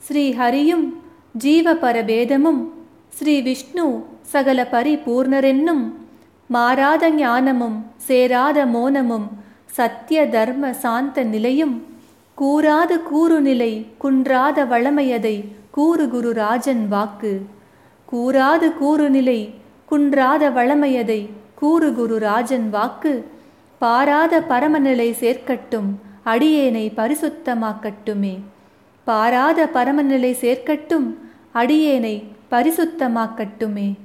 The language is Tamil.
ஸ்ரீ ஹரியும் ஜீவ பரபேதமும் ஸ்ரீ விஷ்ணு சகல பரிபூர்ணரென்னும் மாறாத ஞானமும் சேராத மோனமும் சத்திய தர்ம சாந்த நிலையும் கூறாது கூறுநிலை குன்றாத வளமையதை கூறு குரு ராஜன் வாக்கு கூறாது கூறுநிலை குன்றாத வளமையதை கூறு குரு ராஜன் வாக்கு பாராத பரமநிலை சேர்க்கட்டும் அடியேனை பரிசுத்தமாக்கட்டுமே பாராத பரமநிலை சேர்க்கட்டும் அடியேனை பரிசுத்தமாக்கட்டுமே